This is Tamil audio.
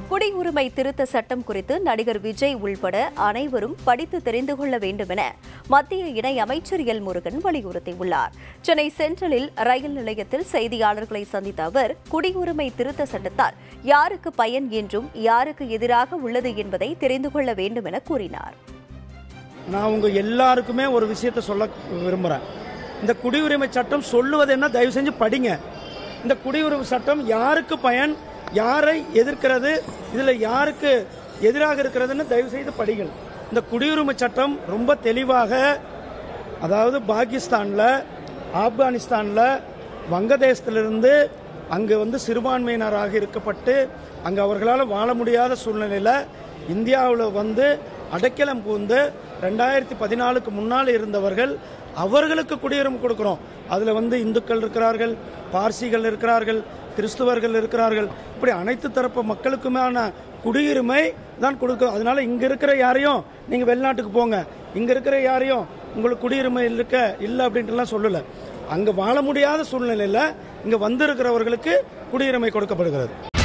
குடியுரிமை திருத்த சட்டம் குறித்து நடிகர் விஜய் உள்பட அனைவரும் படித்து தெரிந்து கொள்ள வேண்டும் என மத்திய இணை அமைச்சர் எல் முருகன் வலியுறுத்தியுள்ளார் சென்னை சென்ட்ரலில் ரயில் நிலையத்தில் செய்தியாளர்களை சந்தித்த அவர் குடியுரிமை திருத்த சட்டத்தால் யாருக்கு பயன் என்றும் யாருக்கு எதிராக உள்ளது என்பதை தெரிந்து கொள்ள வேண்டும் என கூறினார் நான் உங்க எல்லாருக்குமே ஒரு விஷயத்த சொல்ல விரும்புறேன் இந்த குடியுரிமை சட்டம் சொல்லுவது என்ன தயவு செஞ்சு படிங்க இந்த குடியுரிமை சட்டம் யாருக்கு பயன் யாரை எதிர்க்கிறது இதுல யாருக்கு எதிராக இருக்கிறதுன்னு தயவு செய்து படிங்கள் இந்த குடியுரிமை சட்டம் ரொம்ப தெளிவாக அதாவது பாகிஸ்தான்ல ஆப்கானிஸ்தான்ல வங்கதேசத்திலிருந்து அங்கு வந்து சிறுபான்மையினராக இருக்கப்பட்டு அங்கு அவர்களால் வாழ முடியாத சூழ்நிலையில் இந்தியாவில் வந்து அடைக்கலம் பூந்து ரெண்டாயிரத்தி பதினாலுக்கு முன்னால் இருந்தவர்கள் அவர்களுக்கு குடியுரிமை கொடுக்கிறோம் அதில் வந்து இந்துக்கள் இருக்கிறார்கள் பார்சிகள் இருக்கிறார்கள் கிறிஸ்துவர்கள் இருக்கிறார்கள் இப்படி அனைத்து தரப்பு மக்களுக்குமான குடியுரிமை தான் கொடுக்கும் அதனால இங்க இருக்கிற யாரையும் நீங்க வெளிநாட்டுக்கு போங்க இங்க இருக்கிற யாரையும் உங்களுக்கு குடியுரிமை இருக்க இல்லை அப்படின்ட்டுலாம் சொல்லல அங்க வாழ முடியாத சூழ்நிலையில இங்க வந்திருக்கிறவர்களுக்கு குடியுரிமை கொடுக்கப்படுகிறது